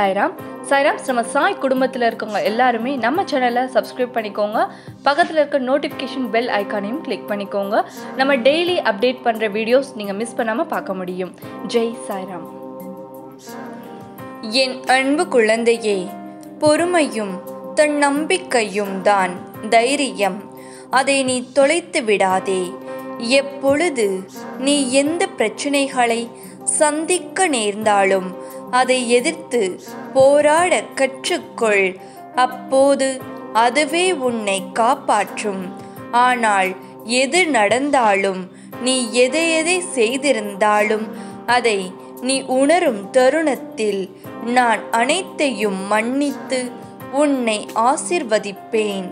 சாய்ராம் சாய்ராம் நம்ம சாய் குடும்பத்தில் இருக்கவங்க எல்லாருமே நம்ம சேனலை சப்ஸ்கிரைப் பண்ணிக்கோங்க பக்கத்தில் இருக்க நோட்டிஃபிகேஷன் பெல் ஐக்கானையும் கிளிக் பண்ணிக்கோங்க நம்ம டெய்லி அப்டேட் பண்ணுற வீடியோஸ் நீங்கள் மிஸ் பண்ணாமல் பார்க்க முடியும் ஜெய் சாய்ராம் என் அன்பு குழந்தையே பொறுமையும் தன் நம்பிக்கையும் தான் தைரியம் அதை நீ தொலைத்து விடாதே எப்பொழுது நீ எந்த பிரச்சனைகளை சந்திக்க நேர்ந்தாலும் அதை எதிர்த்து போராட கற்றுக்கொள் அப்போது அதுவே உன்னை காப்பாற்றும் ஆனால் எது நடந்தாலும் நீ எதை எதை செய்திருந்தாலும் அதை நீ உணரும் தருணத்தில் நான் அனைத்தையும் மன்னித்து உன்னை ஆசிர்வதிப்பேன்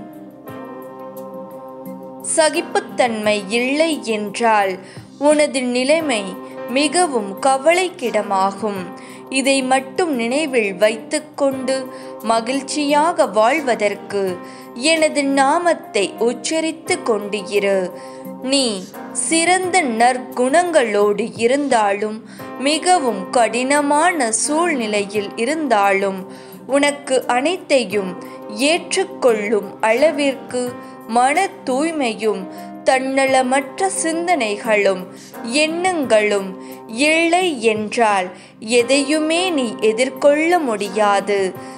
சகிப்புத்தன்மை இல்லை என்றால் உனது நிலைமை மிகவும் கவலைக்கிடமாகும் இதை மட்டும் நினைவில் வைத்துக்கொண்டு மகிழ்ச்சியாக வாழ்வதற்கு எனது நாமத்தை உச்சரித்து கொண்டு இரு நீ சிறந்த நற்குணங்களோடு இருந்தாலும் மிகவும் கடினமான சூழ்நிலையில் இருந்தாலும் உனக்கு அனைத்தையும் ஏற்றுக்கொள்ளும் அளவிற்கு மன தூய்மையும் தன்னலமற்ற சிந்தனைகளும் எண்ணங்களும் இல்லை என்றால் எதையுமே நீ எதிர்கொள்ள முடியாது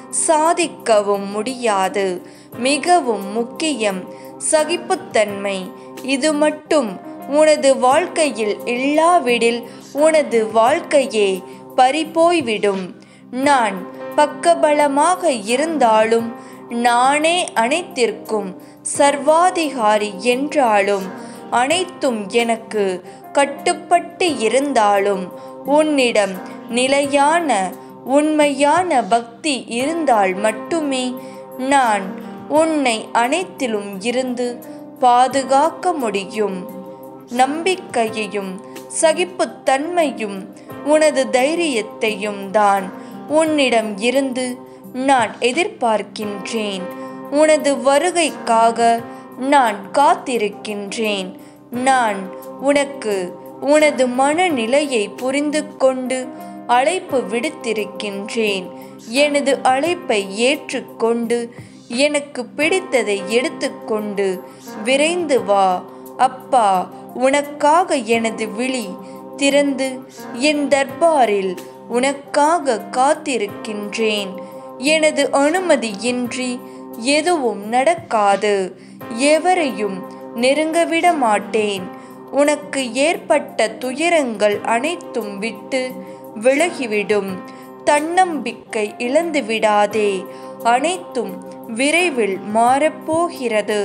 சாதிக்கவும் முடியாது மிகவும் முக்கியம் சகிப்புத்தன்மை இது மட்டும் உனது வாழ்க்கையில் இல்லாவிடில் உனது வாழ்க்கையே பறிபோய்விடும் நான் பக்கபலமாக இருந்தாலும் நானே அனைத்திற்கும் சர்வாதிகாரி என்றாலும் அனைத்தும் எனக்கு கட்டுப்பட்டு இருந்தாலும் உன்னிடம் நிலையான உண்மையான பக்தி இருந்தால் மட்டுமே நான் உன்னை அனைத்திலும் இருந்து பாதுகாக்க முடியும் நம்பிக்கையையும் சகிப்புத்தன்மையும் உனது தைரியத்தையும் தான் உன்னிடம் இருந்து நான் எதிர்பார்க்கின்றேன் உனது வருகைக்காக நான் காத்திருக்கின்றேன் நான் உனக்கு உனது மனநிலையை புரிந்து கொண்டு அழைப்பு விடுத்திருக்கின்றேன் எனது அழைப்பை ஏற்றுக்கொண்டு எனக்கு பிடித்ததை எடுத்துக்கொண்டு விரைந்து வா அப்பா உனக்காக எனது விழி திறந்து என் தர்பாரில் உனக்காக காத்திருக்கின்றேன் எனது அனுமதியின்றி எதுவும் நடக்காது எவரையும் நெருங்கவிட மாட்டேன் உனக்கு ஏற்பட்ட துயரங்கள் அனைத்தும் விட்டு விலகிவிடும் தன்னம்பிக்கை இழந்து விடாதே அனைத்தும் விரைவில் மாறப்போகிறது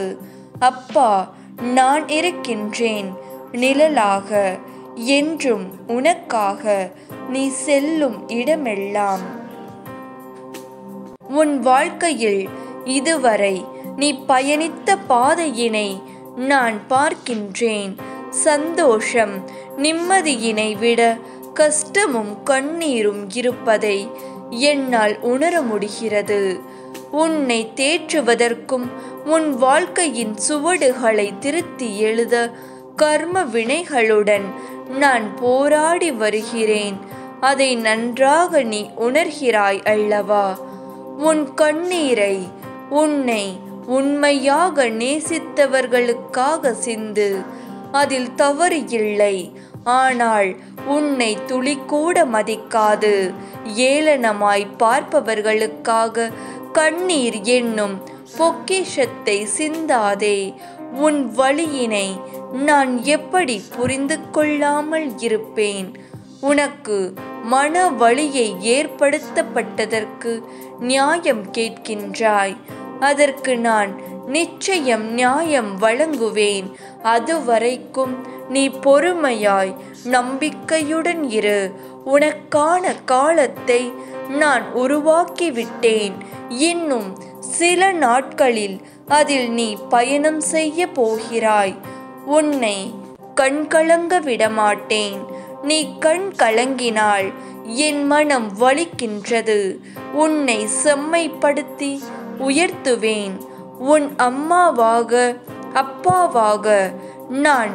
அப்பா நான் இருக்கின்றேன் நிழலாக என்றும் உனக்காக நீ செல்லும் இடமெல்லாம் உன் வாழ்க்கையில் இதுவரை நீ பயணித்த பாதையினை நான் பார்க்கின்றேன் சந்தோஷம் நிம்மதியினை விட கஷ்டமும் கண்ணீரும் இருப்பதை என்னால் உணர முடிகிறது உன்னை தேற்றுவதற்கும் உன் வாழ்க்கையின் சுவடுகளை திருத்தி எழுத கர்ம வினைகளுடன் நான் போராடி வருகிறேன் அதை நன்றாக நீ உணர்கிறாய் அல்லவா உன் கண்ணீரை உன்னை உண்மையாக நேசித்தவர்களுக்காக சிந்து அதில் தவறு இல்லை ஆனால் உன்னை துளிக்கூட மதிக்காது ஏளனமாய் பார்ப்பவர்களுக்காக கண்ணீர் என்னும் பொக்கிஷத்தை சிந்தாதே உன் வழியினை நான் எப்படி புரிந்து கொள்ளாமல் இருப்பேன் உனக்கு மன வழியை ஏற்படுத்தப்பட்டதற்கு நியாயம் கேட்கின்றாய் அதற்கு நான் நிச்சயம் நியாயம் வழங்குவேன் அதுவரைக்கும் நீ பொறுமையாய் நம்பிக்கையுடன் இரு உனக்கான காலத்தை நான் உருவாக்கிவிட்டேன் இன்னும் சில நாட்களில் அதில் நீ பயணம் செய்ய போகிறாய் உன்னை கண்கலங்க விடமாட்டேன் நீ கண் கலங்கினால் என் மனம் வலிக்கின்றது உன்னை செம்மைப்படுத்தி உயர்த்துவேன் உன் அம்மாவாக அப்பாவாக நான்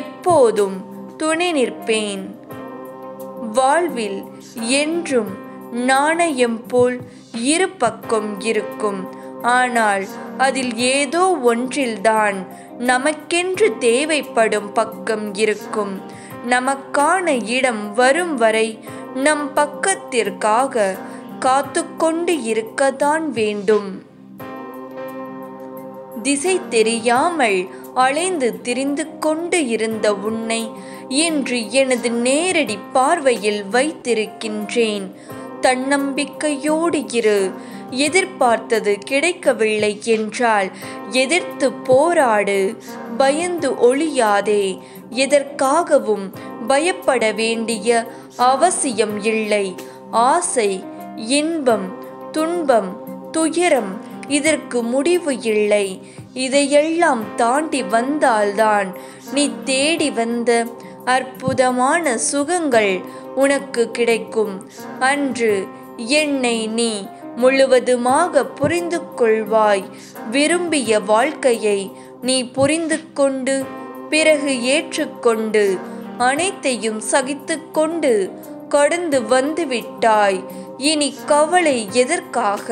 எப்போதும் துணை நிற்பேன் வாழ்வில் என்றும் நாணயம் போல் இரு பக்கம் இருக்கும் ஆனால் அதில் ஏதோ ஒன்றில்தான் நமக்கென்று தேவைப்படும் பக்கம் இருக்கும் நமக்கான இடம் வரும் வரை நம் பக்கத்திற்காக காத்து கொண்டு இருக்கத்தான் வேண்டும் திசை தெரியாமல் அலைந்து திரிந்து கொண்டு இருந்த உன்னை இன்று எனது நேரடி பார்வையில் வைத்திருக்கின்றேன் தன்னம்பிக்கையோடு இரு எதிர்பார்த்தது கிடைக்கவில்லை என்றால் எதிர்த்து போராடு பயந்து ஒளியாதே எதற்காகவும் பயப்பட வேண்டிய அவசியம் இல்லை ஆசை இன்பம் துன்பம் துயரம் இதற்கு முடிவு இல்லை இதையெல்லாம் தாண்டி வந்தால்தான் நீ தேடி வந்த அற்புதமான சுகங்கள் உனக்கு கிடைக்கும் அன்று என்னை நீ முழுவதுமாக புரிந்து கொள்வாய் விரும்பிய வாழ்க்கையை நீ புரிந்து கொண்டு பிறகு ஏற்றுக்கொண்டு அனைத்தையும் சகித்து கொண்டு கடந்து வந்து விட்டாய் இனி கவலை எதற்காக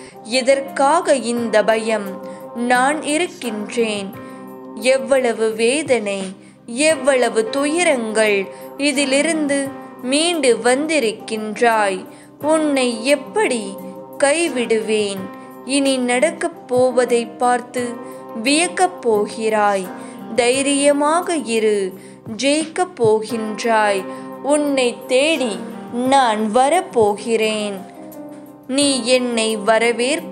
எதற்காக இந்த பயம் நான் இருக்கின்றேன் எவ்வளவு வேதனை எவ்வளவு துயரங்கள் இதிலிருந்து மீண்டு வந்திருக்கின்றாய் உன்னை எப்படி கைவிடுவேன் இனி நடக்கப் போவதை பார்த்து வியக்கப் போகிறாய் தைரியமாக இரு ஜெயிக்கப் போகின்றாய் உன்னை தேடி நான் வரப்போகிறேன் நீ என்னை வரவேற்க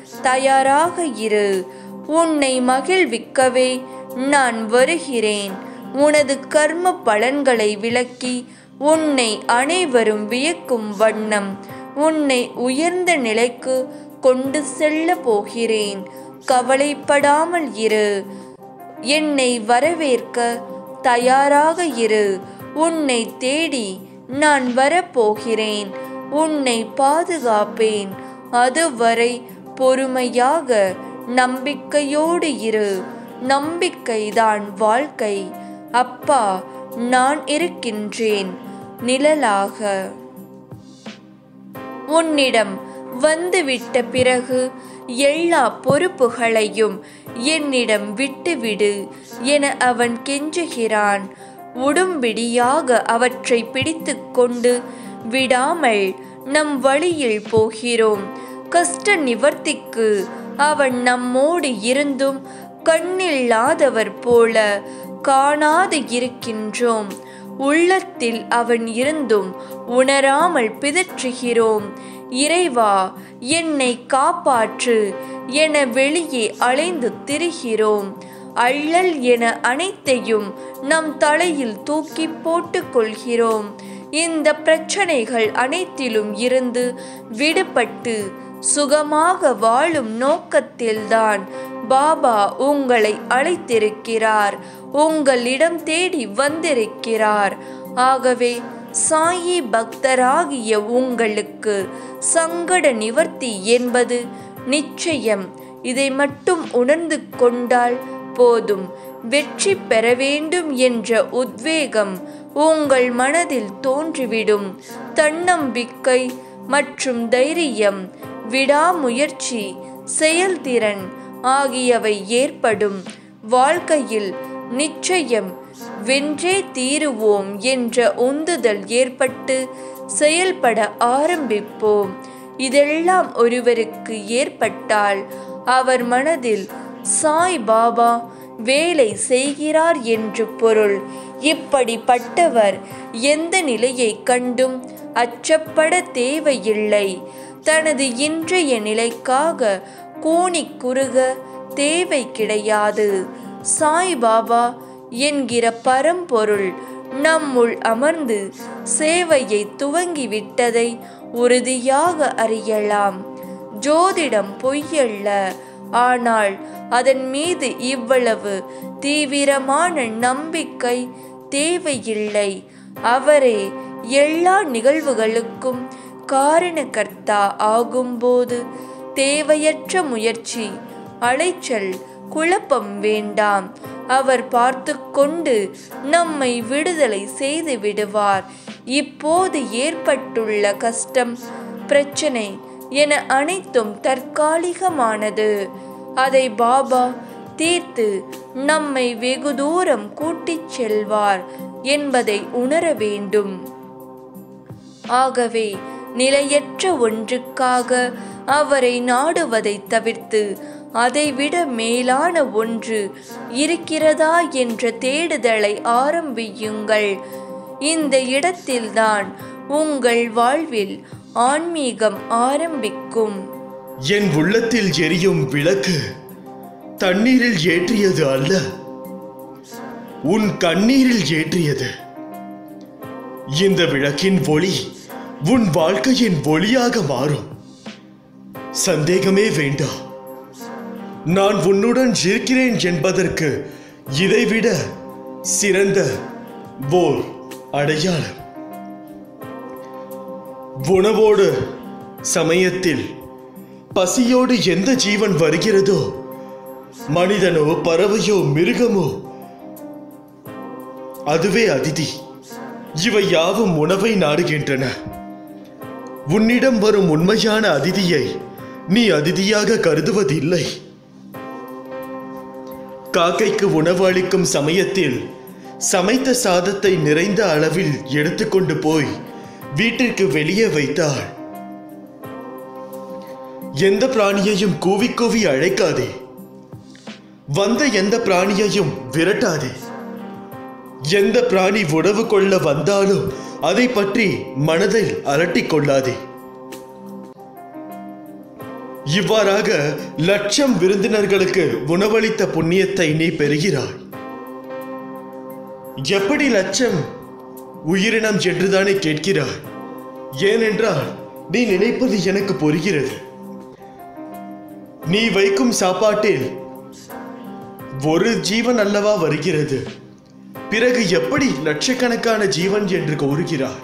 தயாராக இரு உன்னை மகிழ்விக்கவே நான் வருகிறேன் உனது கர்ம பலன்களை விளக்கி உன்னை அனைவரும் வியக்கும் வண்ணம் உன்னை உயர்ந்த நிலைக்கு கொண்டு செல்ல போகிறேன் கவலைப்படாமல் இரு என்னை வரவேற்க தயாராக இரு உன்னை தேடி நான் வரப்போகிறேன் உன்னை பாதுகாப்பேன் அதுவரை பொறுமையாக நம்பிக்கையோடு இரு நம்பிக்கைதான் வாழ்க்கை அப்பா நான் இருக்கின்றேன் நிழலாக உன்னிடம் வந்துவிட்ட பிறகு எல்லா பொறுப்புகளையும் என்னிடம் விட்டுவிடு என அவன் கெஞ்சுகிறான் உடும்பிடியாக அவற்றை பிடித்து கொண்டு விடாமல் நம் வழியில் போகிறோம் கஷ்ட நிவர்த்திக்கு அவன் நம்மோடு இருந்தும் கண்ணில்லாதவர் போல காணாது இருக்கின்றோம் உள்ளத்தில் அவன் இருந்தும் உணராமல் பிதற்றுகிறோம் இறைவா என்னை காப்பாற்று என வெளியே அலைந்து திரிகிறோம் அள்ளல் என அனைத்தையும் நம் தலையில் தூக்கி போட்டுக் கொள்கிறோம் இந்த பிரச்சனைகள் அனைத்திலும் இருந்து விடுபட்டு சுகமாக வாழும் நோக்கத்தில்தான் பாபா உங்களை அழைத்திருக்கிறார் உங்களிடம் தேடி வந்திருக்கிறார் ஆகவே சாயி பக்தராகிய உங்களுக்கு சங்கட நிவர்த்தி என்பது நிச்சயம் இதை மட்டும் உணர்ந்து கொண்டால் போதும் வெற்றி பெற வேண்டும் என்ற உத்வேகம் உங்கள் மனதில் தோன்றிவிடும் தன்னம்பிக்கை மற்றும் தைரியம் விடாமுயற்சி செயல்திறன் ஆகியவை ஏற்படும் வாழ்க்கையில் நிச்சயம் வென்றே தீருவோம் என்ற உந்துதல் ஏற்பட்டு செயல்பட ஆரம்பிப்போம் இதெல்லாம் ஒருவருக்கு ஏற்பட்டால் அவர் மனதில் சாய் பாபா வேலை செய்கிறார் என்று பொருள் இப்படிப்பட்டவர் எந்த நிலையை கண்டும் அச்சப்பட தேவையில்லை தனது இன்றைய நிலைக்காக கூனி குறுக தேவை கிடையாது சாய் பாபா என்கிற பரம்பொருள் நம்முள் அமர்ந்து சேவையை துவங்கிவிட்டதை உறுதியாக அறியலாம் ஜோதிடம் பொய்யல்ல ஆனால் அதன் மீது இவ்வளவு தீவிரமான நம்பிக்கை தேவையில்லை அவரே எல்லா நிகழ்வுகளுக்கும் காரணகர்த்தா ஆகும்போது தேவையற்ற முயற்சி அலைச்சல் குழப்பம் வேண்டாம் அவர் பார்த்து கொண்டு நம்மை விடுதலை செய்து விடுவார் இப்போது ஏற்பட்டுள்ள கஷ்டம் பிரச்சனை என அனைத்தும் தற்காலிகமானது அதை பாபா தீர்த்து நம்மை வெகு தூரம் கூட்டிச் செல்வார் என்பதை உணர வேண்டும் ஆகவே நிலையற்ற ஒன்றுக்காக அவரை நாடுவதைத் தவிர்த்து அதைவிட மேலான ஒன்று இருக்கிறதா என்ற தேடுதலை ஆரம்பியுங்கள் இந்த இடத்தில்தான் உங்கள் வாழ்வில் ஆன்மீகம் ஆரம்பிக்கும் என் உள்ளத்தில் எரியும் விளக்கு தண்ணீரில் ஏற்றியது அல்ல உன் கண்ணீரில் ஏற்றியது இந்த விளக்கின் ஒளி உன் வாழ்க்கையின் ஒளியாக மாறும் சந்தேகமே வேண்டாம் நான் உன்னுடன் இருக்கிறேன் என்பதற்கு இதைவிட சிறந்த ஓர் அடையாளம் உணவோடு சமயத்தில் பசியோடு எந்த ஜீவன் வருகிறதோ மனிதனோ பறவையோ மிருகமோ அதுவே அதிதி இவை யாவும் உணவை நாடுகின்றன உன்னிடம் வரும் உண்மையான அதிதியை நீ அதிதியாக கருதுவதில்லை காக்கைக்கு உணவு அளிக்கும் சமயத்தில் சமைத்த சாதத்தை நிறைந்த அளவில் எடுத்துக்கொண்டு போய் வீட்டிற்கு வெளியே வைத்தாள் எந்த பிராணியையும் கூவி கூவி அழைக்காதே வந்த எந்த பிராணியையும் விரட்டாதே எந்த பிராணி உணவு கொள்ள வந்தாலும் அதை பற்றி மனதில் அலட்டிக் கொள்ளாதே இவ்வாறாக லட்சம் விருந்தினர்களுக்கு உணவளித்த புண்ணியத்தை நீ பெறுகிறாய் எப்படி லட்சம் உயிரினம் என்றுதானே கேட்கிறாய் ஏனென்றால் நீ நினைப்பது எனக்கு புரிகிறது நீ வைக்கும் சாப்பாட்டில் ஒரு ஜீவன் அல்லவா வருகிறது பிறகு எப்படி லட்சக்கணக்கான ஜீவன் என்று கூறுகிறார்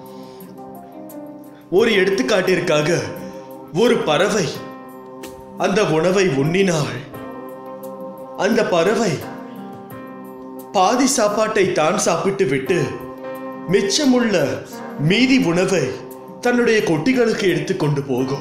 ஒரு எடுத்துக்காட்டிற்காக ஒரு பறவை அந்த உணவை உண்ணினாள் அந்த பறவை பாதி சாப்பாட்டை தான் சாப்பிட்டு விட்டு மிச்சமுள்ள மீதி உணவை தன்னுடைய குட்டிகளுக்கு எடுத்துக்கொண்டு போகும்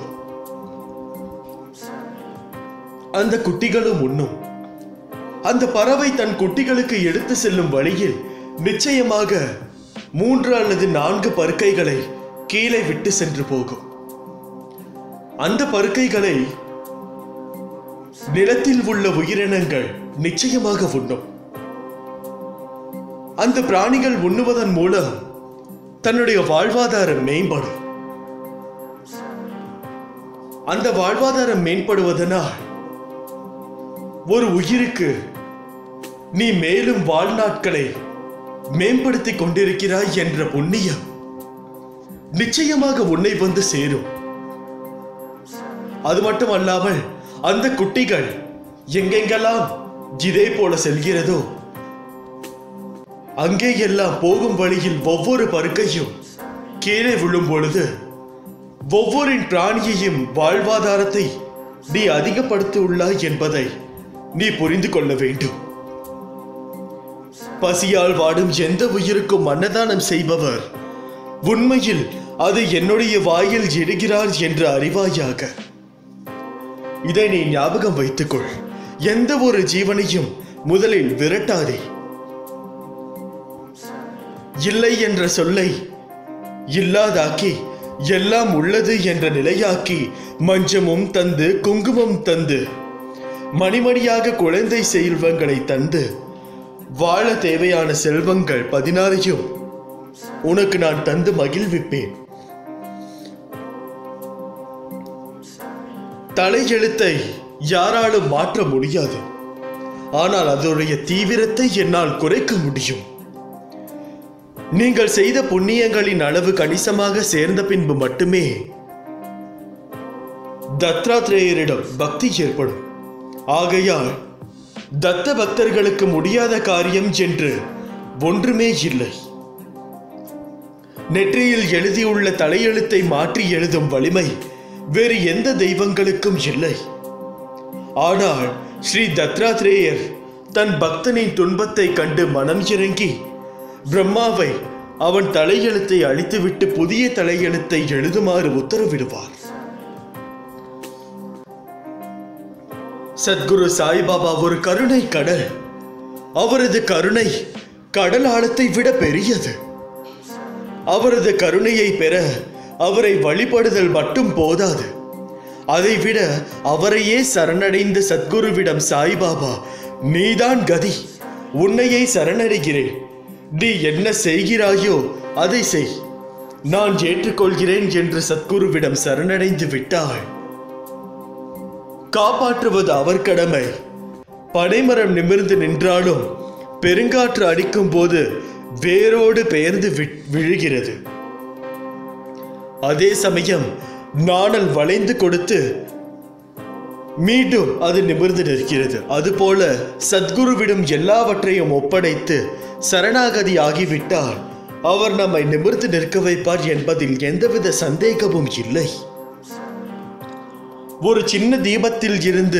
அந்த குட்டிகளும் உண்ணும் அந்த பறவை தன் குட்டிகளுக்கு எடுத்து செல்லும் வழியில் நிச்சயமாக மூன்று அல்லது நான்கு பருக்கைகளை கீழே விட்டு சென்று போகும் அந்த பருக்கைகளை நிலத்தில் உள்ள உயிரினங்கள் நிச்சயமாக உண்ணும் அந்த பிராணிகள் உண்ணுவதன் மூலம் தன்னுடைய வாழ்வாதாரம் மேம்படும் அந்த வாழ்வாதாரம் மேம்படுவதனால் ஒரு உயிருக்கு நீ மேலும் வாழ்நாட்களை மேம்படுத்திக் கொண்டிருக்கிறாய் என்ற புண்ணியம் நிச்சயமாக உன்னை வந்து சேரும் அது மட்டும் அல்லாமல் அந்த குட்டிகள் எங்கெங்கெல்லாம் இதே போல செல்கிறதோ அங்கே எல்லாம் போகும் வழியில் ஒவ்வொரு பருக்கையும் கீழே விழும் பொழுது ஒவ்வொரு பிராணியையும் வாழ்வாதாரத்தை நீ அதிகப்படுத்தியுள்ளாய் என்பதை நீ புரிந்து கொள்ள வேண்டும் பசியால் வாடும் எந்த உயிருக்கும் அன்னதானம் செய்பவர் உண்மையில் அது என்னுடைய வாயில் இடுகிறார் என்று அறிவாயாக இதை நீ ஞாபகம் வைத்துக்கொள் எந்த ஒரு ஜீவனையும் முதலில் விரட்டாதே இல்லை என்ற சொல்லை இல்லாதாக்கி எல்லாம் உள்ளது என்ற நிலையாக்கி மஞ்சமும் தந்து குங்குமம் தந்து மணிமணியாக குழந்தை செல்வங்களை தந்து வாழ தேவையான செல்வங்கள் பதினாறையும் உனக்கு நான் தந்து மகிழ்விப்பேன் தலையெழுத்தை யாராலும் மாற்ற முடியாது ஆனால் அதனுடைய தீவிரத்தை என்னால் குறைக்க முடியும் நீங்கள் செய்த புண்ணியங்களின் அளவு கணிசமாக சேர்ந்த பின்பு மட்டுமே தத்ராத்ரேயரிடம் பக்தி ஏற்படும் ஆகையால் தத்த பக்தர்களுக்கு முடியாத காரியம் என்று ஒன்றுமே இல்லை நெற்றியில் எழுதியுள்ள தலையெழுத்தை மாற்றி எழுதும் வலிமை வேறு எந்த தெய்வங்களுக்கும் இல்லை ஆனால் ஸ்ரீ தத்ராத்ரேயர் தன் பக்தனின் துன்பத்தை கண்டு மனம் இறங்கி பிரம்மாவை அவன் தலையெழுத்தை அழித்துவிட்டு புதிய தலையெழுத்தை எழுதுமாறு உத்தரவிடுவார் சத்குரு சாய்பாபா ஒரு கருணை கடல் அவரது கருணை கடல் ஆழத்தை விட பெரியது அவரது கருணையை பெற அவரை வழிபடுதல் மட்டும் போதாது அதைவிட அவரையே சரணடைந்த சத்குருவிடம் சாய்பாபா நீதான் கதி உன்னையே சரணடைகிறேன் நீ என்ன செய்கிறாயோ அதை செய் நான் ஏற்றுக்கொள்கிறேன் என்று சத்குருவிடம் சரணடைந்து விட்டாள் காப்பாற்றுவது அவர் கடமை பனைமரம் நிமிர்ந்து நின்றாலும் பெருங்காற்று அடிக்கும் போது வேரோடு பெயர்ந்து வி- விழுகிறது அதே சமயம் நாணல் வளைந்து கொடுத்து மீண்டும் அது நிமிர்ந்து நிற்கிறது அதுபோல சத்குருவிடம் எல்லாவற்றையும் ஒப்படைத்து சரணாகதி ஆகிவிட்டால் அவர் நம்மை நிமிர்ந்து நிற்க வைப்பார் என்பதில் எந்தவித சந்தேகமும் இல்லை ஒரு சின்ன தீபத்தில் இருந்து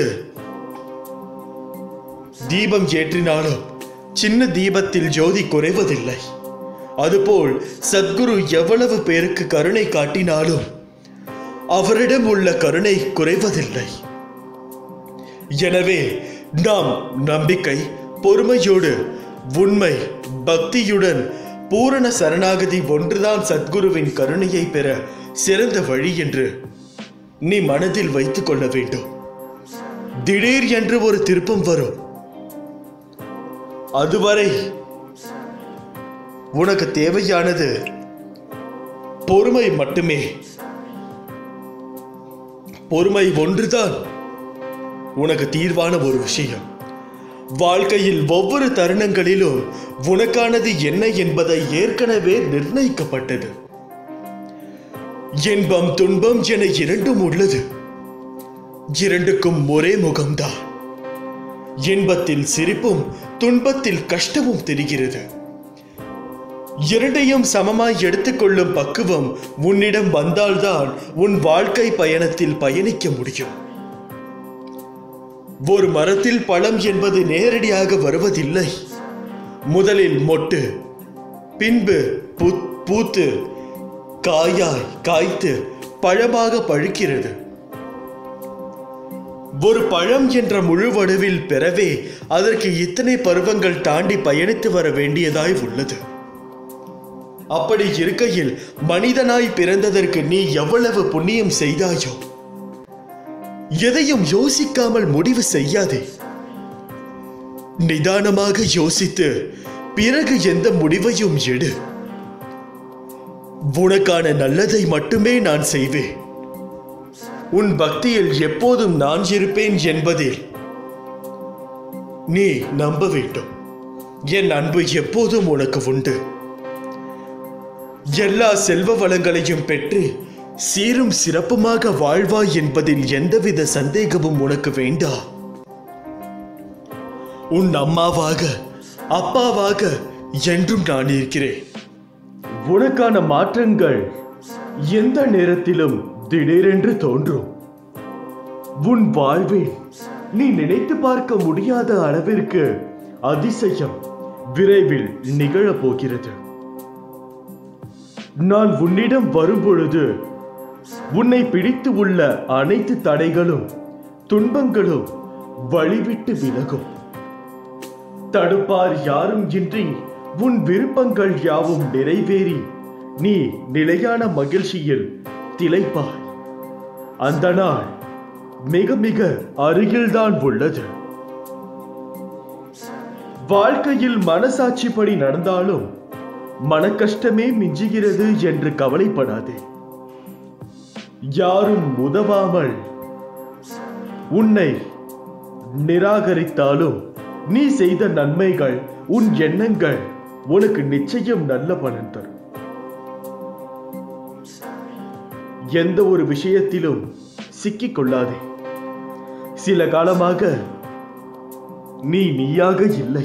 தீபம் ஏற்றினாலும் சின்ன தீபத்தில் ஜோதி குறைவதில்லை அதுபோல் சத்குரு எவ்வளவு பேருக்கு கருணை காட்டினாலும் அவரிடம் உள்ள கருணை குறைவதில்லை எனவே நாம் நம்பிக்கை பொறுமையோடு உண்மை பக்தியுடன் பூரண சரணாகதி ஒன்றுதான் சத்குருவின் கருணையை பெற சிறந்த வழி என்று நீ மனதில் வைத்துக் கொள்ள வேண்டும் திடீர் என்று ஒரு திருப்பம் வரும் அதுவரை உனக்கு தேவையானது பொறுமை மட்டுமே பொறுமை ஒன்றுதான் உனக்கு தீர்வான ஒரு விஷயம் வாழ்க்கையில் ஒவ்வொரு தருணங்களிலும் உனக்கானது என்ன என்பதை ஏற்கனவே நிர்ணயிக்கப்பட்டது இன்பம் துன்பம் என இரண்டும் உள்ளது இரண்டுக்கும் ஒரே முகம்தான் இன்பத்தில் சிரிப்பும் துன்பத்தில் கஷ்டமும் தெரிகிறது இரண்டையும் சமமாய் எடுத்துக்கொள்ளும் பக்குவம் உன்னிடம் வந்தால்தான் உன் வாழ்க்கை பயணத்தில் பயணிக்க முடியும் ஒரு மரத்தில் பழம் என்பது நேரடியாக வருவதில்லை முதலில் மொட்டு பின்பு புத்- பூத்து காயாய் காய்த்து பழமாக பழுக்கிறது ஒரு பழம் என்ற முழு வடிவில் பெறவே அதற்கு இத்தனை பருவங்கள் தாண்டி பயணித்து வர வேண்டியதாய் உள்ளது அப்படி இருக்கையில் மனிதனாய் பிறந்ததற்கு நீ எவ்வளவு புண்ணியம் செய்தாயோ எதையும் யோசிக்காமல் முடிவு செய்யாதே நிதானமாக யோசித்து பிறகு எந்த முடிவையும் எடு உனக்கான நல்லதை மட்டுமே நான் செய்வேன் உன் பக்தியில் எப்போதும் நான் இருப்பேன் என்பதில் நீ நம்ப வேண்டும் என் அன்பு எப்போதும் உனக்கு உண்டு எல்லா செல்வ வளங்களையும் பெற்று சீரும் சிறப்புமாக வாழ்வாய் என்பதில் எந்தவித சந்தேகமும் உனக்கு வேண்டாம் உன் அம்மாவாக அப்பாவாக என்றும் நான் இருக்கிறேன் உனக்கான மாற்றங்கள் எந்த நேரத்திலும் திடீரென்று தோன்றும் உன் வாழ்வில் நீ நினைத்து பார்க்க முடியாத அளவிற்கு அதிசயம் விரைவில் நிகழப் போகிறது நான் உன்னிடம் வரும்பொழுது உன்னை பிடித்து உள்ள அனைத்து தடைகளும் துன்பங்களும் வழிவிட்டு விலகும் தடுப்பார் யாரும் இன்றி உன் விருப்பங்கள் யாவும் நிறைவேறி நீ நிலையான மகிழ்ச்சியில் திளைப்பாய் அந்த நாள் மிக மிக அருகில்தான் உள்ளது வாழ்க்கையில் மனசாட்சிப்படி நடந்தாலும் மனக்கஷ்டமே மிஞ்சுகிறது என்று கவலைப்படாதே யாரும் உதவாமல் உன்னை நிராகரித்தாலும் நீ செய்த நன்மைகள் உன் எண்ணங்கள் உனக்கு நிச்சயம் நல்ல பலன் தரும் எந்த ஒரு விஷயத்திலும் சிக்கிக் கொள்ளாதே சில காலமாக நீ நீயாக இல்லை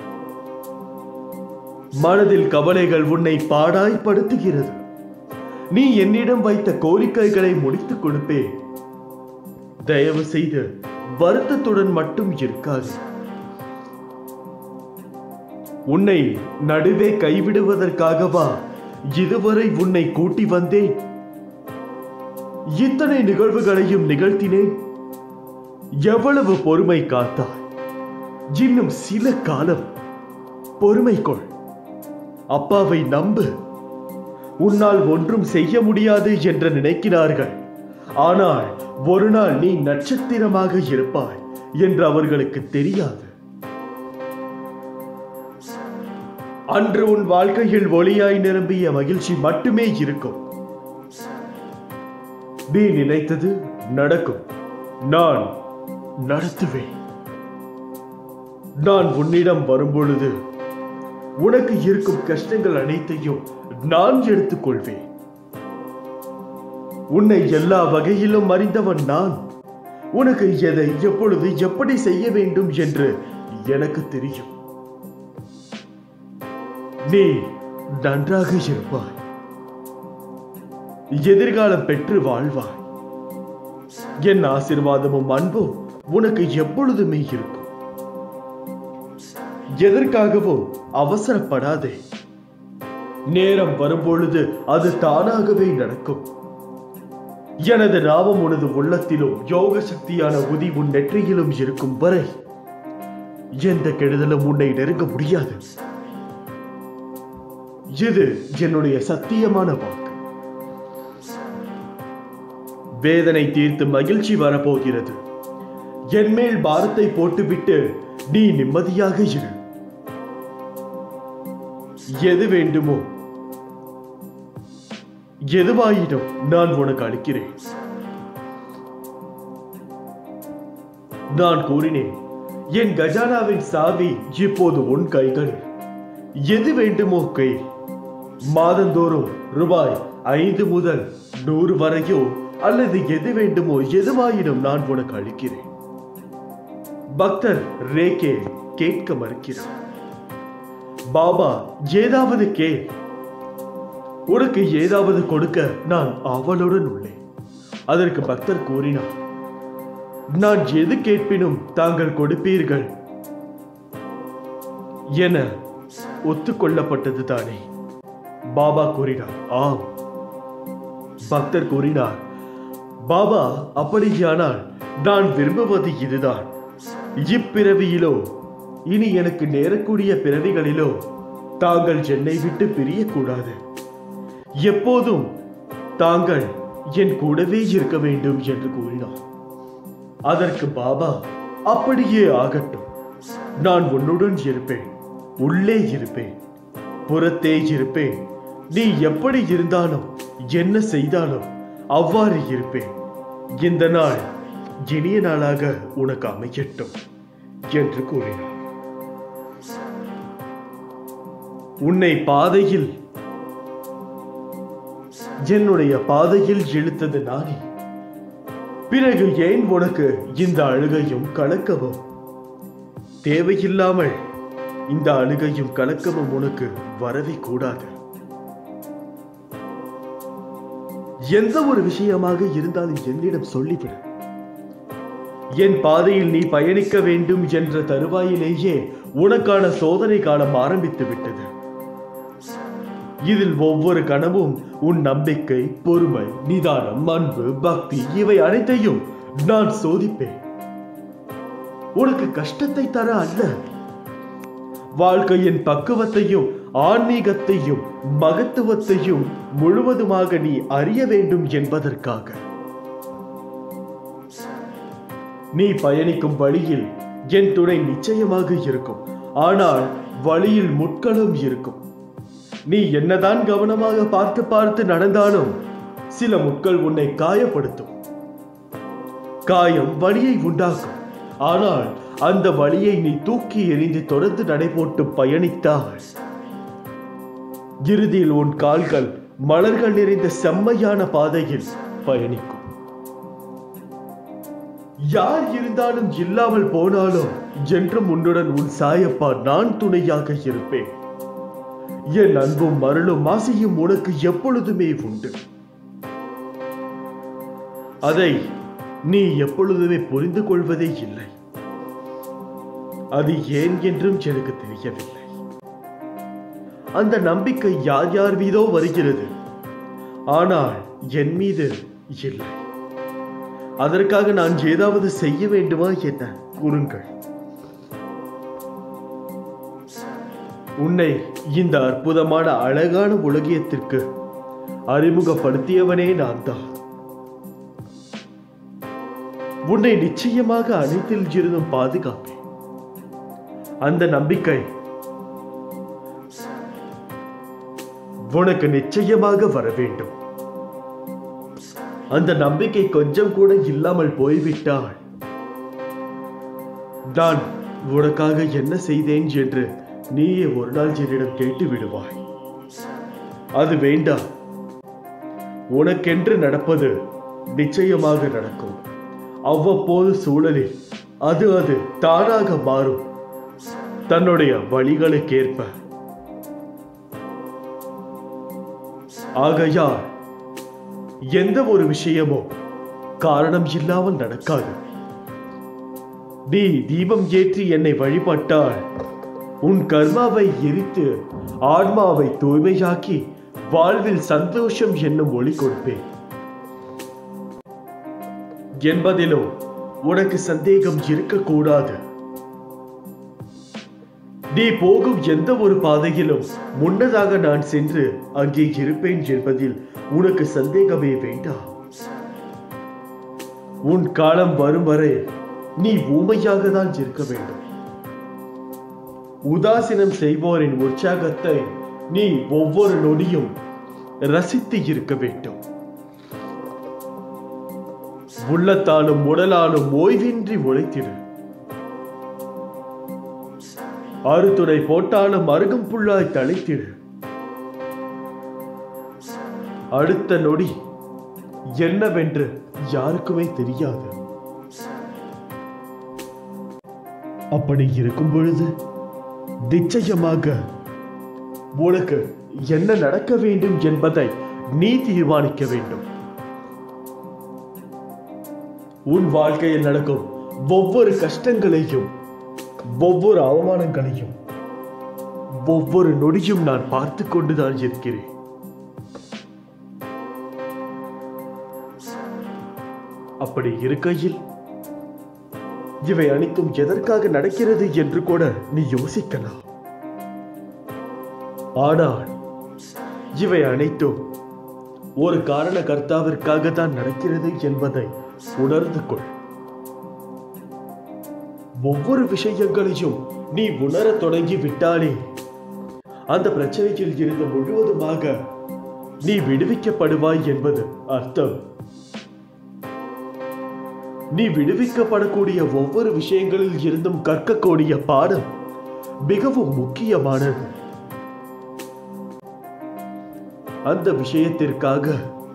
மனதில் கவலைகள் உன்னை பாடாய்படுத்துகிறது நீ என்னிடம் வைத்த கோரிக்கைகளை முடித்துக் கொடுப்பேன் தயவு செய்து வருத்தத்துடன் மட்டும் இருக்காது உன்னை நடுவே கைவிடுவதற்காகவா இதுவரை உன்னை கூட்டி வந்தேன் இத்தனை நிகழ்வுகளையும் நிகழ்த்தினேன் எவ்வளவு பொறுமை காத்தாய் இன்னும் சில காலம் பொறுமை கொள் அப்பாவை நம்பு உன்னால் ஒன்றும் செய்ய முடியாது என்று நினைக்கிறார்கள் ஆனால் ஒரு நாள் நீ நட்சத்திரமாக இருப்பாய் என்று அவர்களுக்கு தெரியாது அன்று உன் வாழ்க்கையில் ஒளியாய் நிரம்பிய மகிழ்ச்சி மட்டுமே இருக்கும் நீ நினைத்தது நடக்கும் நான் நடத்துவேன் நான் உன்னிடம் வரும்பொழுது உனக்கு இருக்கும் கஷ்டங்கள் அனைத்தையும் நான் எடுத்துக்கொள்வேன் உன்னை எல்லா வகையிலும் அறிந்தவன் நான் உனக்கு எதை எப்பொழுது எப்படி செய்ய வேண்டும் என்று எனக்கு தெரியும் நீ நன்றாக இருப்பாய் எதிர்காலம் பெற்று வாழ்வாய் என் ஆசிர்வாதமும் அன்பும் உனக்கு எப்பொழுதுமே இருக்கும் எதற்காகவும் அவசரப்படாதே நேரம் வரும்பொழுது அது தானாகவே நடக்கும் எனது நாமம் உனது உள்ளத்திலும் யோக சக்தியான உதி உன் நெற்றியிலும் இருக்கும் வரை எந்த கெடுதலும் உன்னை நெருங்க முடியாது இது என்னுடைய சத்தியமான வாக்கு வேதனை தீர்த்து மகிழ்ச்சி வரப்போகிறது என் மேல் பாரத்தை போட்டுவிட்டு நீ நிம்மதியாக இரு எது வேண்டுமோ எதுவாயினும் நான் உனக்கு அளிக்கிறேன் நான் கூறினேன் என் கஜானாவின் சாவி இப்போது உன் கைகளில் எது வேண்டுமோ கை மாதந்தோறும் ரூபாய் ஐந்து முதல் நூறு வரையோ அல்லது எது வேண்டுமோ எதுவாயினும் நான் உனக்கு அளிக்கிறேன் பக்தர் ரேகே கேட்க மறுக்கிறார் பாபா ஏதாவது கேள் உனக்கு ஏதாவது கொடுக்க நான் ஆவலுடன் உள்ளேன் அதற்கு பக்தர் கூறினார் நான் எது கேட்பினும் தாங்கள் கொடுப்பீர்கள் என ஒத்துக்கொள்ளப்பட்டது தானே பாபா கூறினார் ஆம் பக்தர் கூறினார் பாபா அப்படியானால் நான் விரும்புவது இதுதான் இப்பிறவியிலோ இனி எனக்கு நேரக்கூடிய பிறவிகளிலோ தாங்கள் என்னை விட்டு பிரியக்கூடாது எப்போதும் தாங்கள் என் கூடவே இருக்க வேண்டும் என்று கூறினார் அதற்கு பாபா அப்படியே ஆகட்டும் நான் உன்னுடன் இருப்பேன் உள்ளே இருப்பேன் புறத்தே இருப்பேன் நீ எப்படி இருந்தாலும் என்ன செய்தாலும் அவ்வாறு இருப்பேன் இந்த நாள் இனிய நாளாக உனக்கு அமையட்டும் என்று கூறினார் உன்னை பாதையில் என்னுடைய பாதையில் இழுத்தது நானே பிறகு ஏன் உனக்கு இந்த அழுகையும் கலக்கமும் தேவையில்லாமல் இந்த அழுகையும் கலக்கமும் உனக்கு வரவே கூடாது எந்த ஒரு விஷயமாக இருந்தாலும் என்னிடம் சொல்லிவிடு என் பாதையில் நீ பயணிக்க வேண்டும் என்ற தருவாயிலேயே உனக்கான சோதனை காலம் ஆரம்பித்து விட்டது இதில் ஒவ்வொரு கணமும் உன் நம்பிக்கை பொறுமை நிதானம் அன்பு பக்தி இவை அனைத்தையும் நான் சோதிப்பேன் உனக்கு கஷ்டத்தை தர அல்ல வாழ்க்கையின் பக்குவத்தையும் ஆன்மீகத்தையும் மகத்துவத்தையும் முழுவதுமாக நீ அறிய வேண்டும் என்பதற்காக நீ பயணிக்கும் வழியில் என் துணை நிச்சயமாக இருக்கும் ஆனால் வழியில் முட்களும் இருக்கும் நீ என்னதான் கவனமாக பார்த்து பார்த்து நடந்தாலும் சில முட்கள் உன்னை காயப்படுத்தும் காயம் வலியை உண்டாக்கும் ஆனால் அந்த வலியை நீ தூக்கி எறிந்து தொடர்ந்து நடைபோட்டு பயணித்தால் இறுதியில் உன் கால்கள் மலர்கள் நிறைந்த செம்மையான பாதையில் பயணிக்கும் யார் இருந்தாலும் இல்லாமல் போனாலும் என்றும் உன்னுடன் உன் சாயப்பா நான் துணையாக இருப்பேன் என் அன்பும் மருளும் ஆசையும் உனக்கு எப்பொழுதுமே உண்டு அதை நீ எப்பொழுதுமே புரிந்து கொள்வதே இல்லை அது ஏன் என்றும் எனக்கு தெரியவில்லை அந்த நம்பிக்கை யார் யார் மீதோ வருகிறது ஆனால் என் மீது இல்லை அதற்காக நான் ஏதாவது செய்ய வேண்டுமா என்ன கூறுங்கள் உன்னை இந்த அற்புதமான அழகான உலகியத்திற்கு அறிமுகப்படுத்தியவனே நான் தான் உன்னை நிச்சயமாக அனைத்தில் இருந்தும் பாதுகாப்பேன் அந்த நம்பிக்கை உனக்கு நிச்சயமாக வர வேண்டும் அந்த நம்பிக்கை கொஞ்சம் கூட இல்லாமல் போய்விட்டால் நான் உனக்காக என்ன செய்தேன் என்று நீயே ஒரு நாள் என்னிடம் கேட்டு விடுவாய் அது வேண்டாம் உனக்கென்று நடப்பது நிச்சயமாக நடக்கும் அவ்வப்போது சூழலில் அது அது தானாக மாறும் தன்னுடைய வழிகளுக்கேற்ப ஆகையால் எந்த ஒரு விஷயமும் காரணம் இல்லாமல் நடக்காது நீ தீபம் ஏற்றி என்னை வழிபட்டால் உன் கர்மாவை எரித்து ஆன்மாவை தூய்மையாக்கி வாழ்வில் சந்தோஷம் என்னும் ஒளி கொடுப்பேன் என்பதிலும் உனக்கு சந்தேகம் இருக்கக்கூடாது நீ போகும் எந்த ஒரு பாதையிலும் முன்னதாக நான் சென்று அங்கே இருப்பேன் என்பதில் உனக்கு சந்தேகமே வேண்டாம் உன் காலம் வரும் வரை நீ ஊமையாக தான் இருக்க வேண்டும் உதாசீனம் செய்வோரின் உற்சாகத்தை நீ ஒவ்வொரு நொடியும் ரசித்து இருக்க வேண்டும் உள்ளத்தாலும் உடலாலும் ஓய்வின்றி உழைத்திடு அறுதுணை போட்டாலும் அருகும் புல்லாய் தழைத்திடு அடுத்த நொடி என்னவென்று யாருக்குமே தெரியாது அப்படி இருக்கும் பொழுது நிச்சயமாக உனக்கு என்ன நடக்க வேண்டும் என்பதை நீ தீர்மானிக்க வேண்டும் உன் வாழ்க்கையில் நடக்கும் ஒவ்வொரு கஷ்டங்களையும் ஒவ்வொரு அவமானங்களையும் ஒவ்வொரு நொடியும் நான் பார்த்து கொண்டுதான் இருக்கிறேன் அப்படி இருக்கையில் இவை அனைத்தும் எதற்காக நடக்கிறது என்று கூட நீ யோசிக்கலாம் ஆனால் இவை அனைத்தும் ஒரு காரண கர்த்தாவிற்காக தான் நடக்கிறது என்பதை உணர்ந்து கொள் ஒவ்வொரு விஷயங்களையும் நீ உணரத் தொடங்கி விட்டாலே அந்த பிரச்சனையில் இருந்து முழுவதுமாக நீ விடுவிக்கப்படுவாய் என்பது அர்த்தம் நீ விடுவிக்கப்படக்கூடிய ஒவ்வொரு விஷயங்களில் இருந்தும் கற்கக்கூடிய பாடம் மிகவும் முக்கியமானது அந்த விஷயத்திற்காக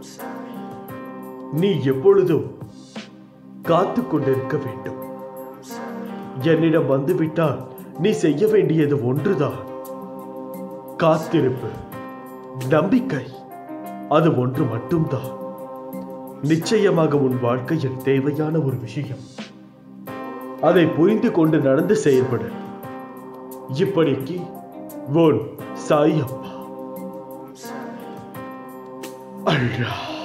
நீ எப்பொழுதும் காத்து கொண்டிருக்க வேண்டும் என்னிடம் வந்துவிட்டால் நீ செய்ய வேண்டியது ஒன்றுதான் காத்திருப்பு நம்பிக்கை அது ஒன்று மட்டும்தான் நிச்சயமாக உன் வாழ்க்கையில் தேவையான ஒரு விஷயம் அதை புரிந்து கொண்டு நடந்து செயல்படு இப்படிக்கு உன் சாய் அப்பா அல்லாஹ்